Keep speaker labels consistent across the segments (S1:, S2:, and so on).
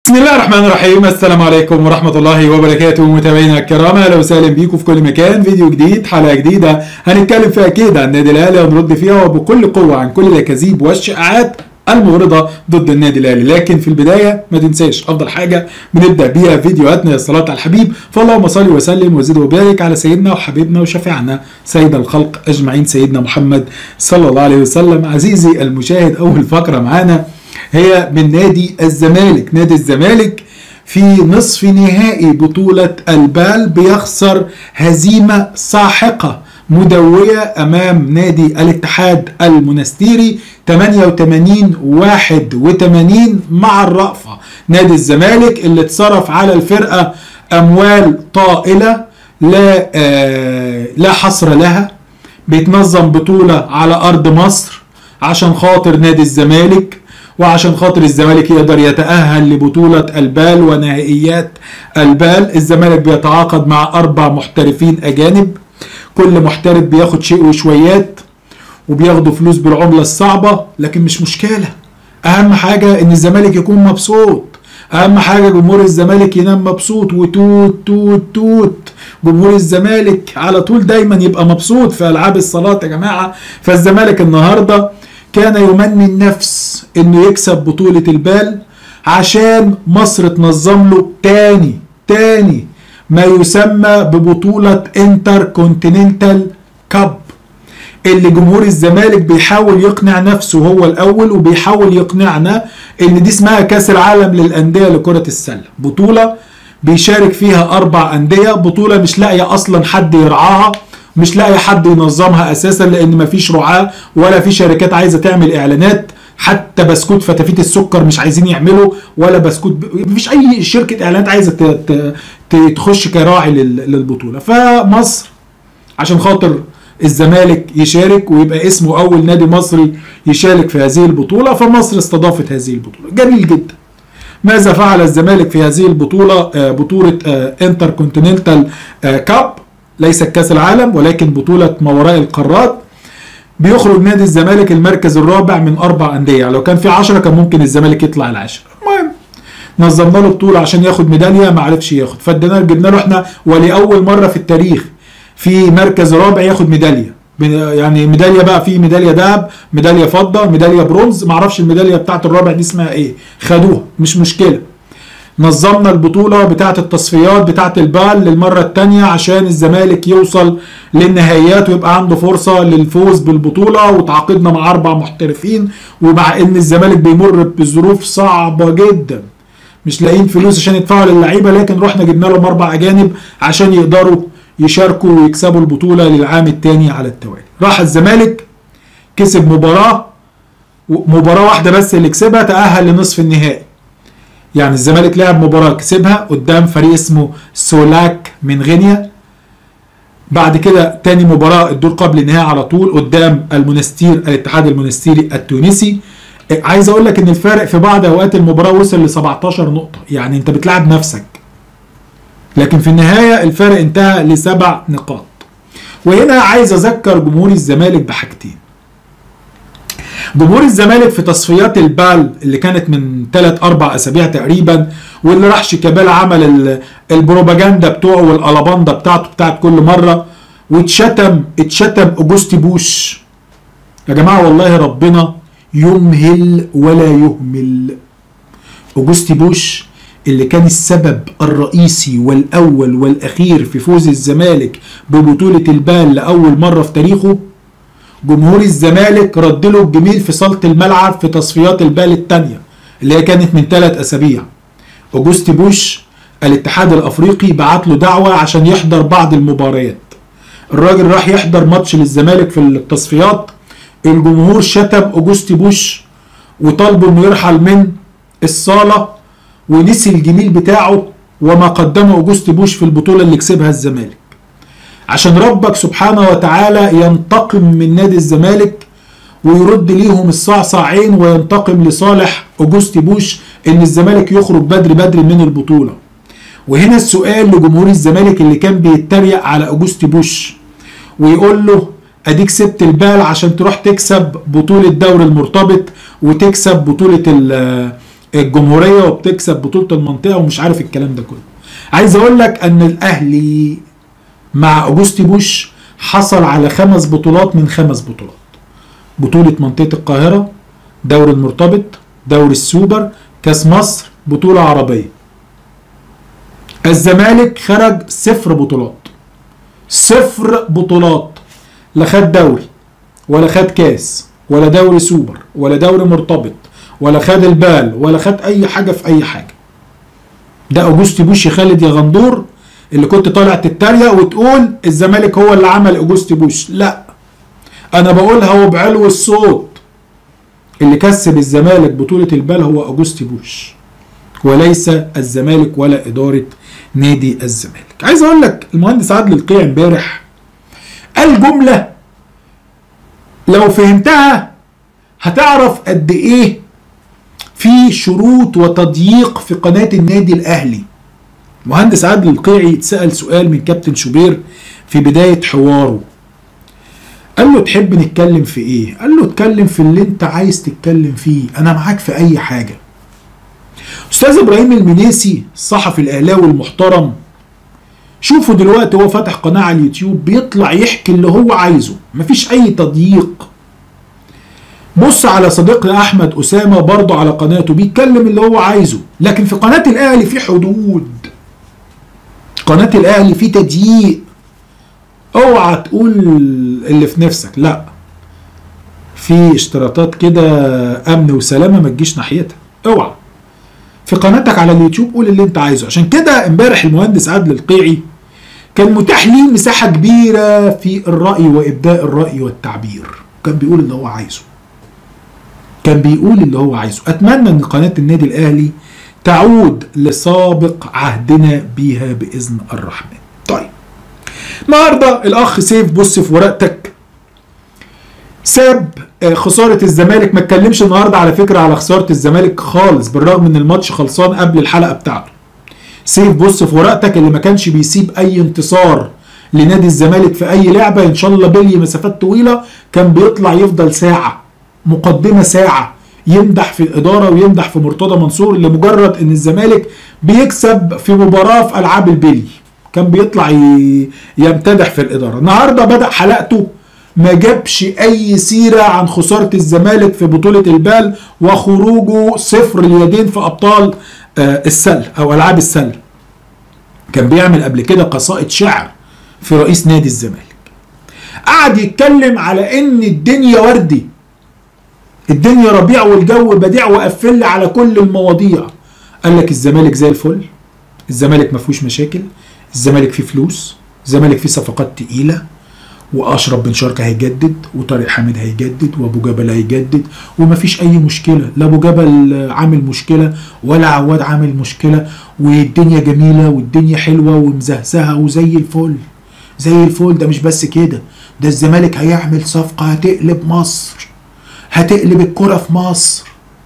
S1: بسم الله الرحمن الرحيم السلام عليكم ورحمة الله وبركاته متابعينا الكرام اهلا وسهلا بيكم في كل مكان فيديو جديد حلقة جديدة هنتكلم فيها اكيد عن النادي الاهلي ونرد فيها وبكل قوة عن كل الاكاذيب والشائعات المغرضة ضد النادي الاهلي لكن في البداية ما تنساش افضل حاجة بنبدأ بيها فيديوهاتنا الصلاة على الحبيب فاللهم صل وسلم وزد وبارك على سيدنا وحبيبنا وشفيعنا سيد الخلق اجمعين سيدنا محمد صلى الله عليه وسلم عزيزي المشاهد اول فقرة معانا هي من نادي الزمالك نادي الزمالك في نصف نهائي بطولة البال بيخسر هزيمة ساحقة مدوية أمام نادي الاتحاد المنستيري 88 81 مع الرأفة نادي الزمالك اللي اتصرف على الفرقة أموال طائلة لا آه لا حصر لها بيتنظم بطولة على أرض مصر عشان خاطر نادي الزمالك وعشان خاطر الزمالك يقدر يتأهل لبطولة البال ونهائيات البال الزمالك بيتعاقد مع أربع محترفين أجانب كل محترف بياخد شيء وشويات وبياخدوا فلوس بالعملة الصعبة لكن مش مشكلة أهم حاجة إن الزمالك يكون مبسوط أهم حاجة جمهور الزمالك ينام مبسوط وتوت توت توت جمهور الزمالك على طول دايما يبقى مبسوط في ألعاب الصلاة يا جماعة فالزمالك النهارده كان يمني النفس انه يكسب بطولة البال عشان مصر تنظم له تاني تاني ما يسمى ببطولة انتر كونتيننتال كاب اللي جمهور الزمالك بيحاول يقنع نفسه هو الاول وبيحاول يقنعنا ان دي اسمها كاس العالم للانديه لكره السله بطوله بيشارك فيها اربع انديه بطوله مش لاقيه اصلا حد يرعاها مش لاقي حد ينظمها اساسا لان مفيش رعاه ولا في شركات عايزه تعمل اعلانات حتى بسكوت فتافيت السكر مش عايزين يعملوا ولا بسكوت ب... مفيش اي شركه اعلانات عايزه ت... ت... تخش كراعي لل... للبطوله فمصر عشان خاطر الزمالك يشارك ويبقى اسمه اول نادي مصري يشارك في هذه البطوله فمصر استضافت هذه البطوله جميل جدا ماذا فعل الزمالك في هذه البطوله بطوله انتر كونتيننتال كاب ليست كاس العالم ولكن بطولة ما وراء القارات بيخرج نادي الزمالك المركز الرابع من أربع أندية يعني لو كان في عشرة كان ممكن الزمالك يطلع العاشر المهم نظمنا له بطولة عشان ياخد ميدالية ما عرفش ياخد فادينا جبنا له احنا ولأول مرة في التاريخ في مركز رابع ياخد ميدالية يعني ميداليه بقى في ميداليه ذهب ميداليه فضه ميداليه برونز ما اعرفش الميداليه بتاعت الرابع دي اسمها ايه خدوها مش مشكله نظمنا البطولة بتاعة التصفيات بتاعة البال للمرة التانية عشان الزمالك يوصل للنهائيات ويبقى عنده فرصة للفوز بالبطولة وتعاقدنا مع أربع محترفين ومع إن الزمالك بيمر بظروف صعبة جدا مش لاقيين فلوس عشان يدفعوا للعيبة لكن رحنا جبنا لهم أربع أجانب عشان يقدروا يشاركوا ويكسبوا البطولة للعام التاني على التوالي راح الزمالك كسب مباراة مباراة واحدة بس اللي كسبها تأهل لنصف النهائي يعني الزمالك لعب مباراة كسبها قدام فريق اسمه سولاك من غينيا بعد كده تاني مباراة الدور قبل النهائي على طول قدام المنستير الاتحاد المنستيري التونسي عايز اقول لك ان الفارق في بعض اوقات المباراة وصل ل 17 نقطة يعني انت بتلعب نفسك لكن في النهاية الفارق انتهى لسبع نقاط وهنا عايز اذكر جمهور الزمالك بحاجتين جمهور الزمالك في تصفيات البال اللي كانت من 3 4 اسابيع تقريبا واللي راح شيكابالا عمل البروباجندا بتوعه والالاباندا بتاعته بتاعت كل مره واتشتم اتشتم اوجوستي بوش يا جماعه والله ربنا يمهل ولا يهمل اوجوستي بوش اللي كان السبب الرئيسي والاول والاخير في فوز الزمالك ببطوله البال لاول مره في تاريخه جمهور الزمالك رد له الجميل في صاله الملعب في تصفيات البال الثانيه اللي هي كانت من ثلاث اسابيع اوجوستي بوش الاتحاد الافريقي بعت له دعوه عشان يحضر بعض المباريات الراجل راح يحضر ماتش للزمالك في التصفيات الجمهور شتم اوجوستي بوش وطالبه انه يرحل من الصاله ونسي الجميل بتاعه وما قدمه اوجوستي بوش في البطوله اللي كسبها الزمالك عشان ربك سبحانه وتعالى ينتقم من نادي الزمالك ويرد ليهم الصعصعين وينتقم لصالح اوجوستي بوش ان الزمالك يخرج بدري بدري من البطوله وهنا السؤال لجمهور الزمالك اللي كان بيتريق على اوجوستي بوش ويقول له اديك سبت البال عشان تروح تكسب بطوله دوري المرتبط وتكسب بطوله الجمهوريه وبتكسب بطوله المنطقه ومش عارف الكلام ده كله عايز اقول لك ان الاهلي مع اوجوستي بوش حصل على خمس بطولات من خمس بطولات بطوله منطقه القاهره دوري المرتبط دوري السوبر كاس مصر بطوله عربيه الزمالك خرج صفر بطولات صفر بطولات لا خد دوري ولا خد كاس ولا دوري سوبر ولا دوري مرتبط ولا خد البال ولا خد اي حاجه في اي حاجه ده اوجوستي بوش يا خالد يا غندور اللي كنت طالع تتريق وتقول الزمالك هو اللي عمل اوجوستي بوش لا انا بقولها وبعلو الصوت اللي كسب الزمالك بطولة البال هو اوجوستي بوش وليس الزمالك ولا ادارة نادي الزمالك عايز اقول لك المهندس عادل القيع امبارح قال جملة لو فهمتها هتعرف قد ايه في شروط وتضييق في قناة النادي الاهلي مهندس عادل القيعي اتسأل سؤال من كابتن شوبير في بداية حواره قال له تحب نتكلم في ايه قال له اتكلم في اللي انت عايز تتكلم فيه انا معاك في اي حاجة استاذ ابراهيم المنيسي الصحفي الاهلاوي المحترم شوفوا دلوقتي هو فاتح قناة على اليوتيوب بيطلع يحكي اللي هو عايزه مفيش اي تضييق بص على صديقنا احمد اسامة برضه على قناته بيتكلم اللي هو عايزه لكن في قناة الاهلي في حدود قناة الاهلي في تضييق اوعى تقول اللي في نفسك لا في اشتراطات كده امن وسلامه ما تجيش ناحيتها اوعى في قناتك على اليوتيوب قول اللي انت عايزه عشان كده امبارح المهندس عادل القيعي كان متاح ليه مساحه كبيره في الراي وابداء الراي والتعبير كان بيقول اللي هو عايزه كان بيقول اللي هو عايزه اتمنى ان قناه النادي الاهلي تعود لسابق عهدنا بيها باذن الرحمن طيب النهارده الاخ سيف بص في ورقتك ساب خساره الزمالك ما اتكلمش النهارده على فكره على خساره الزمالك خالص بالرغم ان الماتش خلصان قبل الحلقه بتاعته سيف بص في ورقتك اللي ما كانش بيسيب اي انتصار لنادي الزمالك في اي لعبه ان شاء الله بلي مسافات طويله كان بيطلع يفضل ساعه مقدمه ساعه يمدح في الاداره ويمدح في مرتضى منصور لمجرد ان الزمالك بيكسب في مباراه في العاب البلي كان بيطلع يمتدح في الاداره النهارده بدا حلقته ما جابش اي سيره عن خساره الزمالك في بطوله البال وخروجه صفر اليدين في ابطال السل او العاب السل كان بيعمل قبل كده قصائد شعر في رئيس نادي الزمالك قعد يتكلم على ان الدنيا وردي الدنيا ربيع والجو بديع وقفل على كل المواضيع قال لك الزمالك زي الفل الزمالك ما فيهوش مشاكل الزمالك فيه فلوس الزمالك فيه صفقات تقيله واشرف بن شرقي هيجدد وطارق حامد هيجدد وابو جبل هيجدد ومفيش اي مشكله لا ابو جبل عامل مشكله ولا عواد عامل مشكله والدنيا جميله والدنيا حلوه ومزهزهه وزي الفل زي الفل ده مش بس كده ده الزمالك هيعمل صفقه هتقلب مصر هتقلب الكره في مصر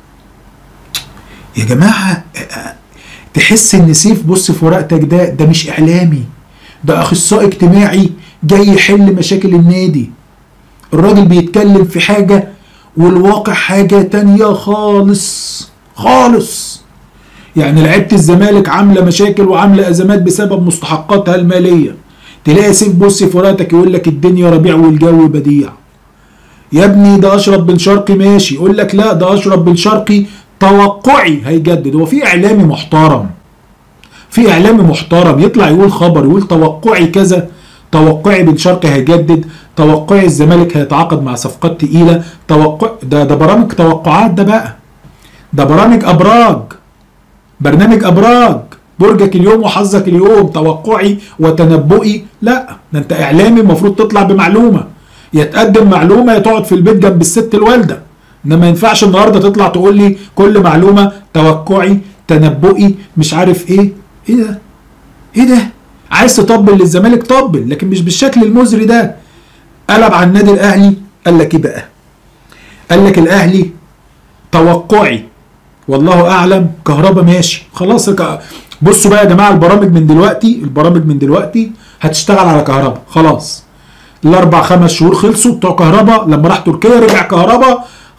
S1: يا جماعه تحس ان سيف بص في ورقتك ده ده مش اعلامي ده اخصائي اجتماعي جاي يحل مشاكل النادي الراجل بيتكلم في حاجه والواقع حاجه تانية خالص خالص يعني لعيبه الزمالك عامله مشاكل وعامله ازمات بسبب مستحقاتها الماليه تلاقي سيف بص في ورقتك يقول لك الدنيا ربيع والجو بديع يا ابني ده اشرف بن شرقي ماشي يقول لك لا ده اشرف بن شرقي توقعي هيجدد هو في اعلامي محترم في اعلامي محترم يطلع يقول خبر يقول توقعي كذا توقعي بن شرقي هيجدد توقعي الزمالك هيتعاقد مع صفقات تقيله توقع ده ده برامج توقعات ده بقى ده برامج ابراج برنامج ابراج برجك اليوم وحظك اليوم توقعي وتنبؤي لا ده انت اعلامي المفروض تطلع بمعلومه يا تقدم معلومه يا تقعد في البيت جنب الست الوالده انما ما ينفعش النهارده تطلع تقول لي كل معلومه توقعي تنبؤي مش عارف ايه ايه ده ايه ده عايز تطبل للزمالك طبل لكن مش بالشكل المزري ده قلب على النادي الاهلي قال لك ايه بقى قال لك الاهلي توقعي والله اعلم كهربا ماشي خلاص بصوا بقى يا جماعه البرامج من دلوقتي البرامج من دلوقتي هتشتغل على كهربا خلاص الاربع خمس شهور خلصوا بتوع كهربا لما راح تركيا رجع كهربا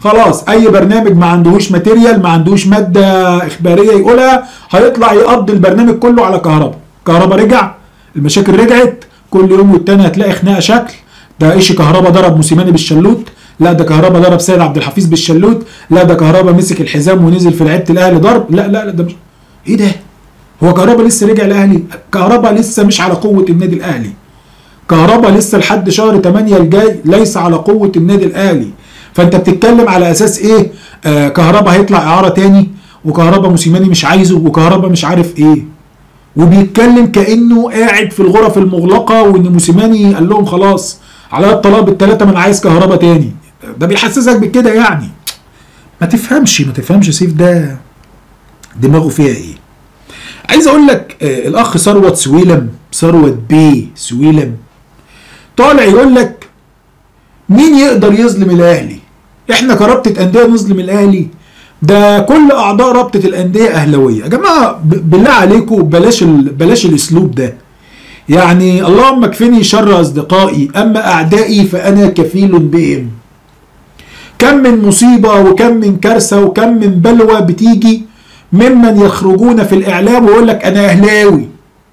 S1: خلاص اي برنامج ما عندهوش ماتيريال ما عندهوش ماده اخباريه يقولها هيطلع يقضي البرنامج كله على كهرباء كهرباء رجع المشاكل رجعت كل يوم والتاني هتلاقي خناقه شكل ده ايش كهرباء ضرب موسيماني بالشلوت لا ده كهرباء ضرب سيد عبد الحفيظ بالشلوت لا ده كهرباء مسك الحزام ونزل في لعيبه الاهلي ضرب لا لا لا ده مش ايه ده هو كهرباء لسه رجع الاهلي كهرباء لسه مش على قوه النادي الاهلي كهرباء لسه لحد شهر 8 الجاي ليس على قوه النادي الاهلي فانت بتتكلم على اساس ايه آه كهرباء هيطلع اعاره تاني وكهرباء موسيماني مش عايزه وكهرباء مش عارف ايه وبيتكلم كانه قاعد في الغرف المغلقه وان موسيماني قال لهم خلاص على الطلاق بالثلاثه ما انا عايز كهرباء تاني ده بيحسسك بكده يعني ما تفهمش ما تفهمش سيف ده دماغه فيها ايه عايز اقول لك آه الاخ ثروت سويلم ثروت بيه سويلم طالع يقول لك مين يقدر يظلم الاهلي احنا كرابطه انديه نظلم الاهلي ده كل اعضاء رابطه الانديه اهلاويه يا جماعه بالله عليكم بلاش ال... بلاش الاسلوب ده يعني اللهم اكفني شر اصدقائي اما اعدائي فانا كفيل بهم كم من مصيبه وكم من كارثه وكم من بلوى بتيجي ممن يخرجون في الاعلام ويقول لك انا اهلاوي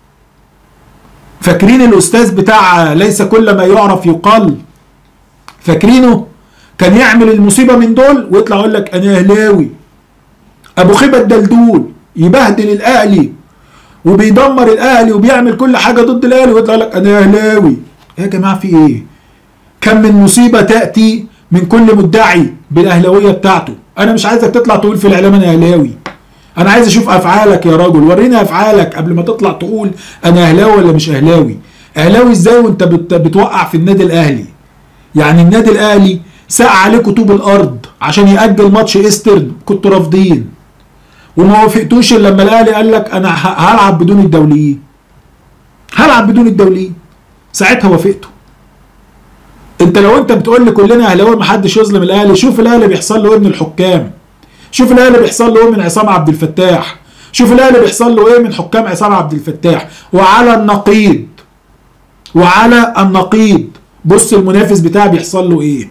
S1: فاكرين الاستاذ بتاع ليس كل ما يعرف يقال فاكرينه كان يعمل المصيبه من دول ويطلع يقول لك انا اهلاوي ابو خيبه الدلدول يبهدل الاهلي وبيدمر الاهلي وبيعمل كل حاجه ضد الاهلي ويطلع لك انا اهلاوي يا جماعه في ايه كم من مصيبه تاتي من كل مدعي بالاهلاويه بتاعته انا مش عايزك تطلع تقول في الاعلام انا اهلاوي انا عايز اشوف افعالك يا راجل وريني افعالك قبل ما تطلع تقول انا اهلاوي ولا مش اهلاوي اهلاوي ازاي وانت بت بتوقع في النادي الاهلي يعني النادي الاهلي ساق عليكم طوب الارض عشان ياجل ماتش ايسترن كنتوا رافضين وما وافقتوش الا لما الاهلي قال لك انا هلعب بدون الدوليين هلعب بدون الدوليين ساعتها وافقتوا انت لو انت بتقول لي كلنا اهلاويه ما حدش يظلم الاهلي شوف الاهلي بيحصل له ايه من الحكام شوف الاهلي بيحصل له ايه من عصام عبد الفتاح شوف الاهلي بيحصل له ايه من حكام عصام عبد الفتاح وعلى النقيض وعلى النقيض بص المنافس بتاعي بيحصل له ايه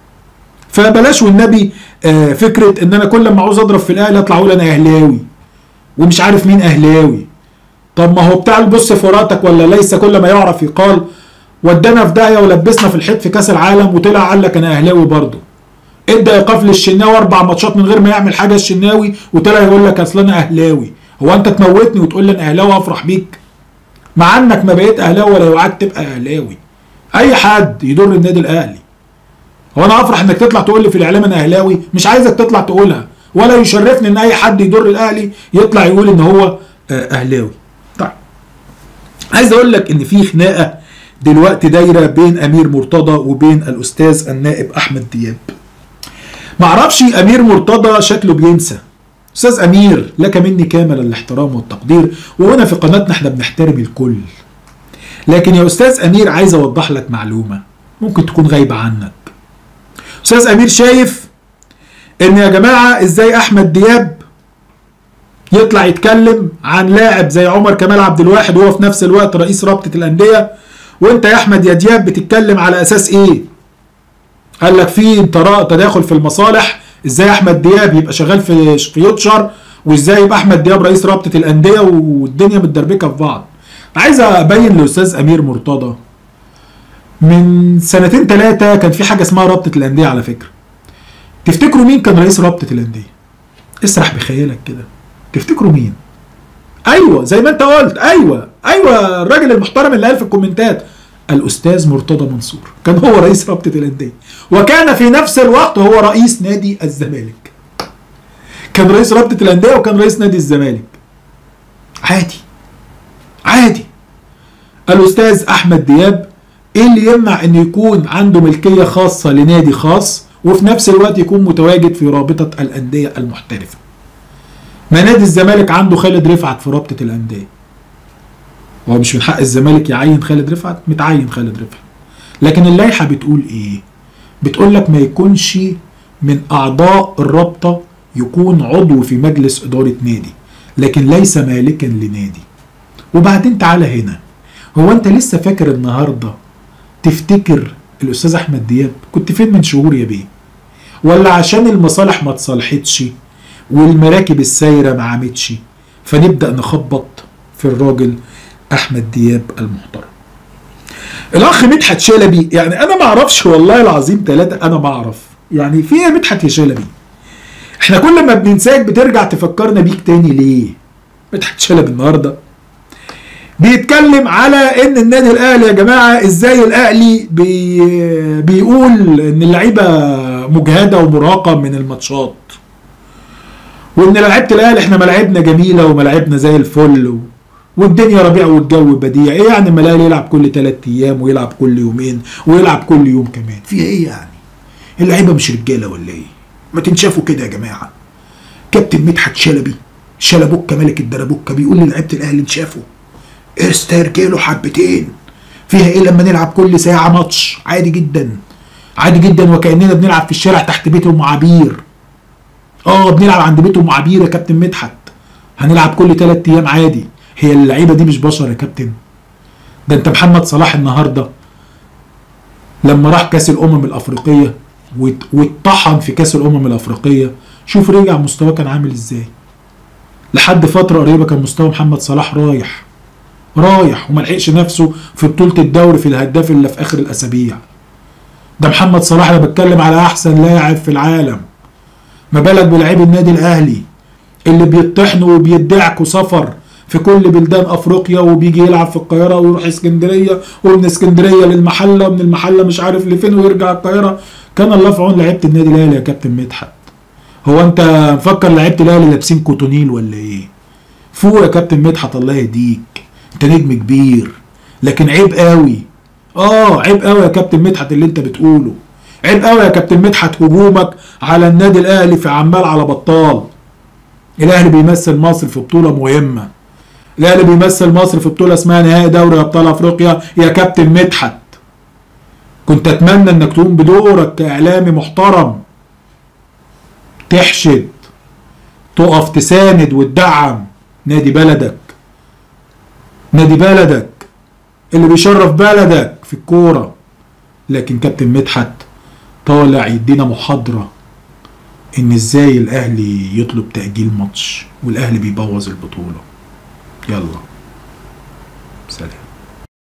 S1: فبلاش والنبي آه فكره ان انا كل ما عاوز اضرب في الاهلي اطلع اقول انا اهلاوي ومش عارف مين اهلاوي طب ما هو بتاع البص في وراتك ولا ليس كل ما يعرف يقال ودانا في داهيه ولبسنا في الحيط في كاس العالم وطلع قال لك انا اهلاوي برضه ادى ايقاف للشناوي اربع ماتشات من غير ما يعمل حاجه الشناوي وطلع يقول لك اصل انا اهلاوي هو انت تموتني وتقول لي انا اهلاوي افرح بيك مع انك ما بقيت اهلاوي ولا يوعاك تبقى اهلاوي اي حد يضر النادي الاهلي هو انا افرح انك تطلع تقول لي في الاعلام انا اهلاوي مش عايزك تطلع تقولها ولا يشرفني ان اي حد يضر الاهلي يطلع يقول ان هو اهلاوي طيب عايز اقول لك ان في خناقه دلوقتي دايره بين امير مرتضى وبين الاستاذ النائب احمد دياب معرفش امير مرتضى شكله بينسى استاذ امير لك مني كامل الاحترام والتقدير وهنا في قناتنا احنا بنحترم الكل لكن يا استاذ امير عايز اوضح لك معلومه ممكن تكون غايبه عنك استاذ امير شايف ان يا جماعه ازاي احمد دياب يطلع يتكلم عن لاعب زي عمر كمال عبد الواحد وهو في نفس الوقت رئيس رابطه الانديه وانت يا احمد يا دياب بتتكلم على اساس ايه قال لك في تداخل في المصالح ازاي احمد دياب يبقى شغال في فيوتشر وازاي يبقى احمد دياب رئيس رابطه الانديه والدنيا متدربكه في بعض عايز ابين لاستاذ امير مرتضى من سنتين ثلاثه كان في حاجه اسمها رابطه الانديه على فكره تفتكروا مين كان رئيس رابطه الانديه اسرح بخيالك كده تفتكروا مين ايوه زي ما انت قلت ايوه ايوه الراجل المحترم اللي قال في الكومنتات الاستاذ مرتضى منصور كان هو رئيس رابطه الانديه وكان في نفس الوقت هو رئيس نادي الزمالك كان رئيس رابطه الانديه وكان رئيس نادي الزمالك عادي عادي الاستاذ احمد دياب ايه اللي يمنع ان يكون عنده ملكيه خاصه لنادي خاص وفي نفس الوقت يكون متواجد في رابطه الانديه المحترفه ما نادي الزمالك عنده خالد رفعت في رابطه الانديه هو مش من حق الزمالك يعين خالد رفعت متعين خالد رفعت لكن اللائحه بتقول ايه بتقول لك ما يكونش من اعضاء الرابطه يكون عضو في مجلس اداره نادي لكن ليس مالكا لنادي وبعدين تعالى هنا هو انت لسه فاكر النهارده تفتكر الاستاذ احمد دياب كنت فين من شهور يا بيه ولا عشان المصالح ما تصالحتش والمراكب السايره ما عمتش فنبدا نخبط في الراجل احمد دياب المحترم الاخ مدحت شلبي يعني انا ما اعرفش والله العظيم ثلاثه انا ما اعرف يعني في ايه مدحت يا شلبي احنا كل ما بننساك بترجع تفكرنا بيك تاني ليه مدحت شلبي النهارده بيتكلم على ان النادي الاهلي يا جماعه ازاي الاهلي بي بيقول ان اللعيبه مجهده ومراهقه من الماتشات وان لعيبه الاهلي احنا ملاعبنا جميله وملاعبنا زي الفل و... والدنيا ربيع والجو بديع ايه يعني ما الاهلي يلعب كل ثلاث ايام ويلعب كل يومين ويلعب كل يوم كمان في ايه يعني اللعيبه مش رجاله ولا ايه ما تنشافوا كده يا جماعه كابتن مدحت شلبي شلبوكه ملك الدربوكه بيقول للعيبه الاهلي انشافوا استرجلوا حبتين فيها ايه لما نلعب كل ساعه ماتش عادي جدا عادي جدا وكاننا بنلعب في الشارع تحت بيت ام عبير اه بنلعب عند بيت ام عبير يا كابتن مدحت هنلعب كل ثلاث ايام عادي هي اللعيبه دي مش بشر يا كابتن ده انت محمد صلاح النهارده لما راح كاس الامم الافريقيه وات- واتطحن في كاس الامم الافريقيه شوف رجع مستواه كان عامل ازاي لحد فتره قريبه كان مستوى محمد صلاح رايح رايح وما لحقش نفسه في بطوله الدوري في الهداف اللي في اخر الاسابيع ده محمد صلاح انا بتكلم على احسن لاعب في العالم ما بالك بلاعبي النادي الاهلي اللي بيطحنوا وبيدعكوا سفر في كل بلدان افريقيا وبيجي يلعب في القاهره ويروح اسكندريه ومن اسكندريه للمحله ومن المحله مش عارف لفين ويرجع القاهره كان الله في عون لعيبه النادي الاهلي يا كابتن مدحت هو انت مفكر لعيبه الاهلي لابسين كوتونيل ولا ايه فوق يا كابتن مدحت الله يهديك انت نجم كبير لكن عيب قوي اه عيب قوي يا كابتن مدحت اللي انت بتقوله عيب قوي يا كابتن مدحت هجومك على النادي الاهلي في عمال على بطال الاهلي بيمثل مصر في بطوله مهمه الاهلي بيمثل مصر في بطوله اسمها نهائي دوري ابطال افريقيا يا كابتن مدحت كنت اتمنى انك تقوم بدورك كاعلامي محترم تحشد تقف تساند وتدعم نادي بلدك نادي بلدك اللي بيشرف بلدك في الكوره لكن كابتن مدحت طالع يدينا محاضره ان ازاي الاهلي يطلب تاجيل ماتش والاهلي بيبوظ البطوله يلا